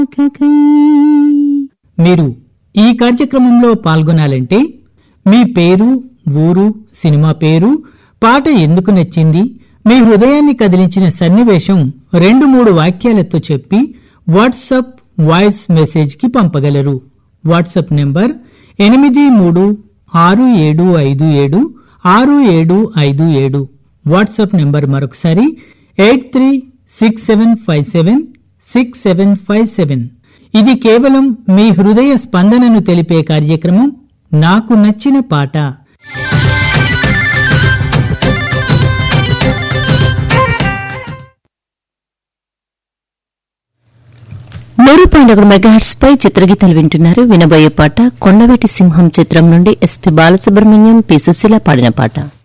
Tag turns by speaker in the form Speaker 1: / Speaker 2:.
Speaker 1: మీరు ఈ కార్యక్రమంలో పాల్గొనాలంటే మీ పేరు ఊరు సినిమా పేరు పాట ఎందుకు నచ్చింది మీ హృదయాన్ని కదిలించిన సన్నివేశం రెండు మూడు వాక్యాలతో చెప్పి వాట్సప్ వాయిస్ మెసేజ్ కి పంపగలరు వాట్సప్ నెంబర్ ఎనిమిది మూడు ఆరు ఏడు ఐదు ఏడు ఆరు ఏడు ఐదు ఏడు వాట్సాప్ నెంబర్ మరొకసారి eight three six seven five seven six seven five seven ఇది కేవలం మీ హృదయ స్పందనను తెలిపే కార్యక్రమం నాకు నచ్చిన పాట
Speaker 2: నూరు పాయింట్ ఒకటి మెగాహెట్స్ పై చిత్రగీతాలు వింటున్నారు వినబోయే పాట కొండవేటి సింహం చిత్రం నుండి ఎస్పి బాలసుబ్రహ్మణ్యం పి సుశీల పాడిన పాట